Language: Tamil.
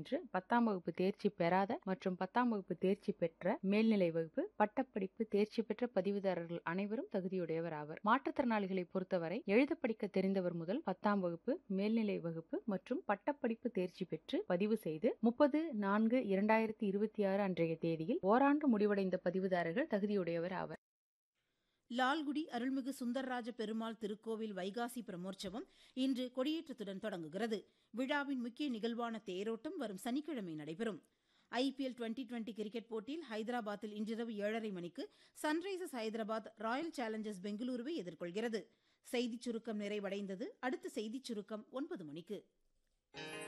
பெற்று பத்தாம் வகுப்பு தேர்ச்சி பெறாத மற்றும் பத்தாம் வகுப்பு தேர்ச்சி பெற்ற மேல்நிலை வகுப்பு பட்டப்படிப்பு தேர்ச்சி பெற்ற பதிவுதாரர்கள் அனைவரும் தகுதியுடையவர் ஆவர் மாற்றுத்திறனாளிகளை பொறுத்தவரை எழுத படிக்க தெரிந்தவர் முதல் பத்தாம் வகுப்பு மேல்நிலை வகுப்பு மற்றும் பட்டப்படிப்பு தேர்ச்சி பெற்று பதிவு செய்து முப்பது நான்கு இரண்டாயிரத்தி இருபத்தி ஆறு அன்றைய தேதியில் ஓராண்டு முடிவடைந்த பதிவுதாரர்கள் தகுதியுடையவர் ஆவர் லால்குடி அருள்மிகு சுந்தரராஜ பெருமாள் திருக்கோவில் வைகாசி பிரமோற்சவம் இன்று கொடியேற்றத்துடன் தொடங்குகிறது விழாவின் முக்கிய நிகழ்வான தேரோட்டம் வரும் சனிக்கிழமை நடைபெறும் ஐபிஎல் டுவெண்டி டுவெண்டி கிரிக்கெட் போட்டியில் ஹைதராபாத்தில் இன்றிரவு ஏழரை மணிக்கு சன்ரைசர்ஸ் ஹைதராபாத் ராயல் சேலஞ்சர்ஸ் பெங்களூருவை எதிர்கொள்கிறது செய்திச் சுருக்கம் நிறைவடைந்தது அடுத்த செய்திச் சுருக்கம் ஒன்பது மணிக்கு